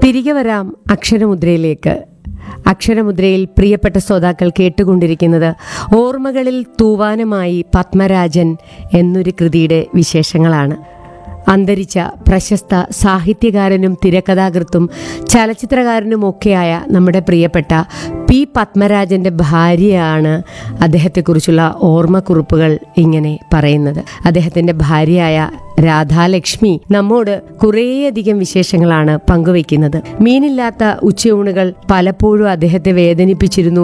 തിരികെ വരാം അക്ഷരമുദ്രയിലേക്ക് അക്ഷരമുദ്രയിൽ പ്രിയപ്പെട്ട ശ്രോതാക്കൾ കേട്ടുകൊണ്ടിരിക്കുന്നത് ഓർമ്മകളിൽ തൂവാനമായി പത്മരാജൻ എന്നൊരു കൃതിയുടെ വിശേഷങ്ങളാണ് അന്തരിച്ച പ്രശസ്ത സാഹിത്യകാരനും തിരക്കഥാകൃത്തും ചലച്ചിത്രകാരനുമൊക്കെയായ നമ്മുടെ പ്രിയപ്പെട്ട പി പത്മരാജന്റെ ഭാര്യയാണ് അദ്ദേഹത്തെക്കുറിച്ചുള്ള ഓർമ്മക്കുറിപ്പുകൾ ഇങ്ങനെ പറയുന്നത് അദ്ദേഹത്തിന്റെ ഭാര്യയായ രാധാലക്ഷ്മി നമ്മോട് കുറേയധികം വിശേഷങ്ങളാണ് പങ്കുവയ്ക്കുന്നത് മീനില്ലാത്ത ഉച്ചയൂണുകൾ പലപ്പോഴും അദ്ദേഹത്തെ വേദനിപ്പിച്ചിരുന്നു